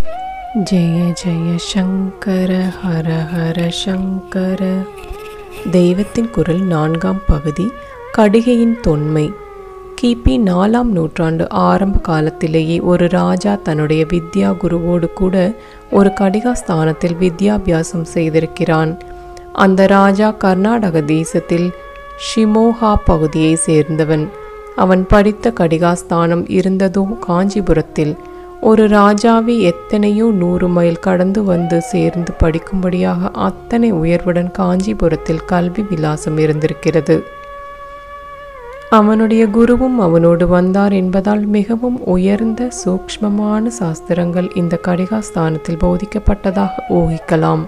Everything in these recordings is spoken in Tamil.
ஜெய ஜெய சங்கர ஹர ஹர சங்கர தெய்வத்தின் குரல் நான்காம் பகுதி கடிகையின் தொன்மை கிபி நாலாம் நூற்றாண்டு ஆரம்ப காலத்திலேயே ஒரு ராஜா தன்னுடைய வித்யா குருவோடு கூட ஒரு கடிகா ஸ்தானத்தில் வித்யாபியாசம் செய்திருக்கிறான் அந்த ராஜா கர்நாடக தேசத்தில் ஷிமோகா பகுதியை சேர்ந்தவன் அவன் படித்த கடிகாஸ்தானம் இருந்ததோ காஞ்சிபுரத்தில் ஒரு ராஜாவை எத்தனையோ நூறு மைல் கடந்து வந்து சேர்ந்து படிக்கும்படியாக அத்தனை உயர்வுடன் காஞ்சிபுரத்தில் கல்வி விலாசம் இருந்திருக்கிறது அவனுடைய குருவும் அவனோடு வந்தார் என்பதால் மிகவும் உயர்ந்த சூக்ஷ்மமான சாஸ்திரங்கள் இந்த கடிகாஸ்தானத்தில் போதிக்கப்பட்டதாக ஊகிக்கலாம்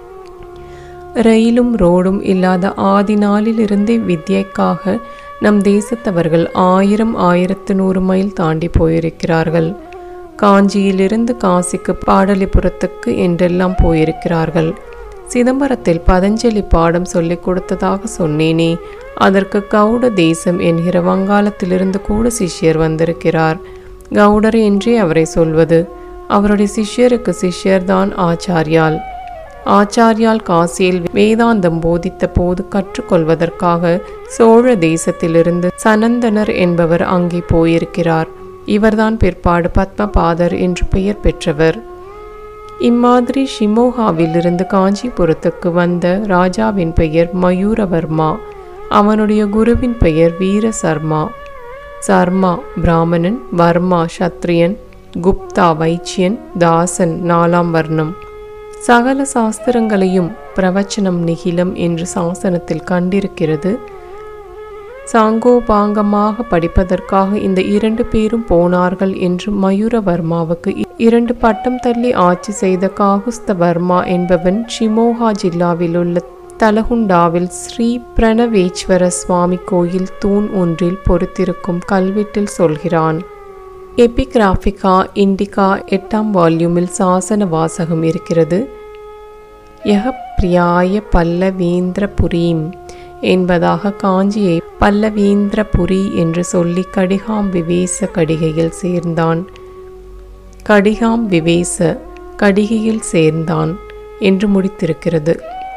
ரயிலும் ரோடும் இல்லாத ஆதி நாளிலிருந்தே வித்யைக்காக நம் தேசத்தவர்கள் ஆயிரம் ஆயிரத்து நூறு மைல் தாண்டி போயிருக்கிறார்கள் காஞ்சியிலிருந்து காசிக்கு பாடலிபுரத்துக்கு என்றெல்லாம் போயிருக்கிறார்கள் சிதம்பரத்தில் பதஞ்சலி பாடம் சொல்லிக் கொடுத்ததாக சொன்னேனே அதற்கு கவுட தேசம் என்கிற வங்காளத்திலிருந்து கூட சிஷ்யர் வந்திருக்கிறார் கவுடர் என்றே அவரை சொல்வது அவருடைய சிஷ்யருக்கு சிஷ்யர்தான் ஆச்சாரியால் ஆச்சாரியால் காசியில் வேதாந்தம் போதித்த போது கற்றுக்கொள்வதற்காக சோழ தேசத்திலிருந்து சனந்தனர் என்பவர் அங்கே போயிருக்கிறார் இவர்தான் பிற்பாடு பத்மபாதர் என்று பெயர் பெற்றவர் இம்மாதிரி ஷிமோகாவிலிருந்து காஞ்சிபுரத்துக்கு வந்த ராஜாவின் பெயர் மயூரவர்மா அவனுடைய குருவின் பெயர் வீர சர்மா சர்மா பிராமணன் வர்மா சத்ரியன் குப்தா வைச்சியன் தாசன் நாலாம் வர்ணம் சகல சாஸ்திரங்களையும் பிரவச்சனம் நிகிலம் என்று சாசனத்தில் கண்டிருக்கிறது சாங்கோபாங்கமாக படிப்பதற்காக இந்த இரண்டு பேரும் போனார்கள் என்று மயூரவர்மாவுக்கு இரண்டு பட்டம் தள்ளி ஆட்சி செய்த காகுஸ்தவர்மா என்பவன் ஷிமோகா ஜில்லாவில் உள்ள தலகுண்டாவில் ஸ்ரீ பிரணவேஸ்வர சுவாமி கோயில் தூண் ஒன்றில் பொறுத்திருக்கும் கல்வெட்டில் சொல்கிறான் எபிகிராஃபிகா இண்டிகா எட்டாம் வால்யூமில் சாசன வாசகம் இருக்கிறது யக பிரியாய பல்லவீந்திரபுரீம் என்பதாக காஞ்சியை பல்லவீந்திரபுரி என்று சொல்லி கடிகாம் விவேச கடிகையில் சேர்ந்தான் கடிகாம் விவேச கடிகையில் சேர்ந்தான் என்று முடித்திருக்கிறது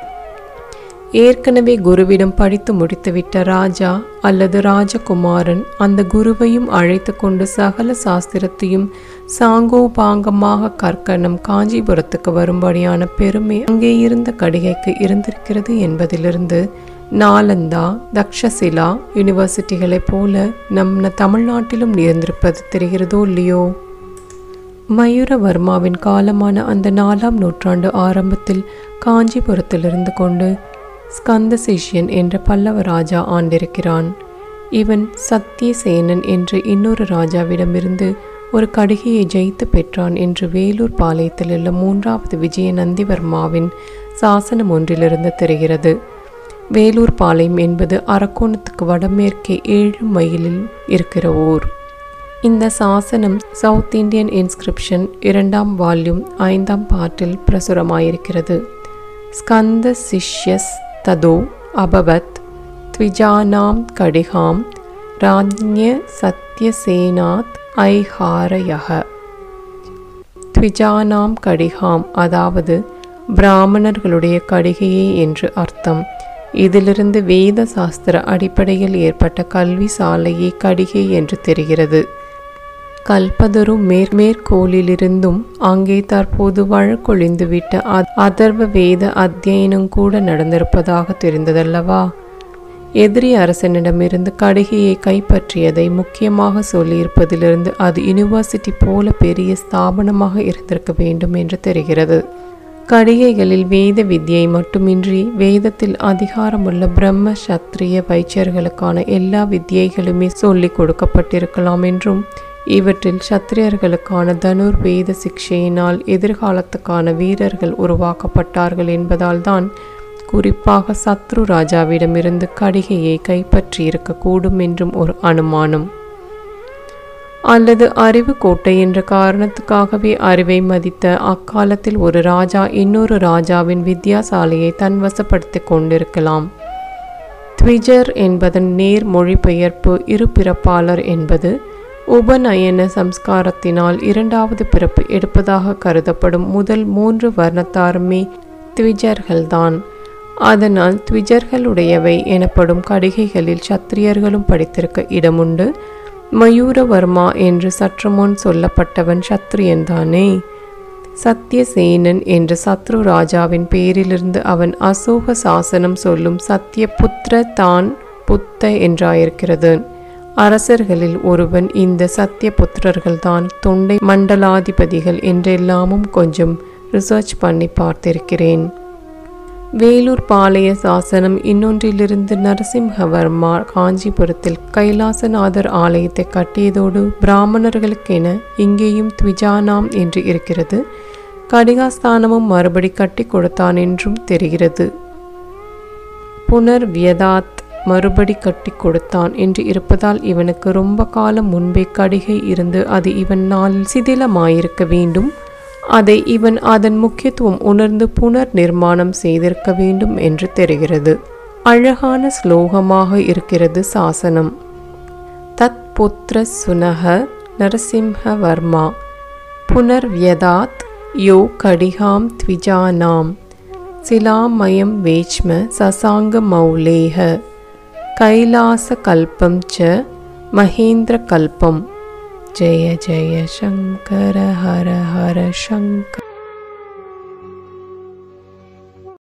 ஏற்கனவே குருவிடம் படித்து முடித்துவிட்ட ராஜா அல்லது ராஜகுமாரன் அந்த குருவையும் அழைத்து கொண்டு சகல சாஸ்திரத்தையும் சாங்கோபாங்கமாக கற்க நம் காஞ்சிபுரத்துக்கு வரும்படியான பெருமை அங்கே இருந்த கடிகைக்கு இருந்திருக்கிறது என்பதிலிருந்து நாலந்தா தக்ஷசிலா யூனிவர்சிட்டிகளைப் போல நம் தமிழ்நாட்டிலும் இருந்திருப்பது தெரிகிறதோ இல்லையோ மயூரவர்மாவின் காலமான அந்த நாலாம் நூற்றாண்டு ஆரம்பத்தில் காஞ்சிபுரத்திலிருந்து கொண்டு ஸ்கந்த சிஷ்யன் என்ற பல்லவ ராஜா ஆண்டிருக்கிறான் இவன் சத்தியசேனன் என்ற இன்னொரு ராஜாவிடமிருந்து ஒரு கடிகையை ஜெயித்து பெற்றான் என்று வேலூர் பாளையத்தில் உள்ள மூன்றாவது விஜய நந்திவர்மாவின் சாசனம் ஒன்றிலிருந்து தெரிகிறது வேலூர் பாளையம் என்பது அரக்கோணத்துக்கு வடமேற்கே ஏழு மைலில் இருக்கிற ஊர் இந்த சாசனம் சவுத் இந்தியன் இன்ஸ்கிரிப்ஷன் இரண்டாம் வால்யூம் ஐந்தாம் பாட்டில் பிரசுரமாயிருக்கிறது ஸ்கந்த சிஷ்யஸ் ததோ அபவத் த்விஜானாம் கடிகாம் ராஜ்ய சத்யசேனாத் ஐஹாரயக த்விஜானாம் கடிகாம் அதாவது பிராமணர்களுடைய கடிகையே என்று அர்த்தம் இதிலிருந்து வேத சாஸ்திர அடிப்படையில் ஏற்பட்ட கல்வி சாலையே கடிகை என்று தெரிகிறது கல்பதரு மேற் மேற்கோளிலிருந்தும் அங்கே தற்போது வழக்கொழிந்துவிட்ட அதர்வ வேத அத்தியனம் கூட நடந்திருப்பதாக தெரிந்ததல்லவா எதிரி அரசனிடமிருந்து கடிகையை கைப்பற்றியதை முக்கியமாக சொல்லியிருப்பதிலிருந்து அது யூனிவர்சிட்டி போல பெரிய ஸ்தாபனமாக இருந்திருக்க வேண்டும் என்று தெரிகிறது கடிகைகளில் வேத வித்யை மட்டுமின்றி வேதத்தில் அதிகாரமுள்ள பிரம்ம சத்திரிய வைச்சியர்களுக்கான எல்லா வித்தியைகளுமே சொல்லிக் கொடுக்கப்பட்டிருக்கலாம் என்றும் இவற்றில் சத்திரியர்களுக்கான தனுர் வேத சிக்ஷையினால் எதிர்காலத்துக்கான வீரர்கள் உருவாக்கப்பட்டார்கள் என்பதால் தான் குறிப்பாக சத்ரு ராஜாவிடமிருந்து கடிகையை கைப்பற்றி இருக்கக்கூடும் என்றும் ஒரு அனுமானம் அல்லது அறிவு கோட்டை என்ற காரணத்துக்காகவே அறிவை மதித்த அக்காலத்தில் ஒரு ராஜா இன்னொரு ராஜாவின் வித்யாசாலையை தன்வசப்படுத்தி கொண்டிருக்கலாம் த்விஜர் என்பதன் நேர் மொழிபெயர்ப்பு இருபிறப்பாளர் என்பது உபநயன சம்ஸ்காரத்தினால் இரண்டாவது பிறப்பு எடுப்பதாக கருதப்படும் முதல் மூன்று வர்ணத்தாருமே த்விஜர்கள்தான் அதனால் த்விஜர்களுடையவை எனப்படும் கடிகைகளில் சத்திரியர்களும் படித்திருக்க இடமுண்டு மயூரவர்மா என்று சற்று முன் சொல்லப்பட்டவன் சத்திரியன்தானே சத்யசேனன் என்ற சத்ரு ராஜாவின் பேரிலிருந்து அவன் அசோக சாசனம் சொல்லும் சத்யபுத்திர தான் புத்த என்றாயிருக்கிறது அரசர்களில் ஒருவன் இந்த சத்யபுத்திரர்கள்தான் தொண்டை மண்டலாதிபதிகள் என்றெல்லாமும் கொஞ்சம் ரிசர்ச் பண்ணி பார்த்திருக்கிறேன் வேலூர் பாளைய சாசனம் இன்னொன்றிலிருந்து நரசிம்ஹவர்மா காஞ்சிபுரத்தில் கைலாசநாதர் ஆலயத்தை கட்டியதோடு பிராமணர்களுக்கென இங்கேயும் த்விஜானாம் என்று இருக்கிறது கடிகாஸ்தானமும் மறுபடி கட்டி கொடுத்தான் என்றும் தெரிகிறது புனர் வியதாத் மறுபடி கட்டி கொடுத்தான் என்று இருப்பதால் இவனுக்கு ரொம்ப காலம் முன்பே கடிகை இருந்து அது இவன் நாளில் சிதிலமாயிருக்க வேண்டும் அதை இவன் அதன் முக்கியத்துவம் உணர்ந்து புனர் நிர்மாணம் செய்திருக்க வேண்டும் என்று தெரிகிறது அழகான ஸ்லோகமாக இருக்கிறது சாசனம் தத் புத்திர சுனக நரசிம்ஹவர்மா புனர்வியதாத் யோ கடிகாம் த்விஜானாம் சிலாமயம் வேச்ம சசாங்க மௌலேக கைலாச கல்பம் ச மகேந்திர கல்பம் ஜெய ஜெய சங்கர ஹர ஹர சங்கர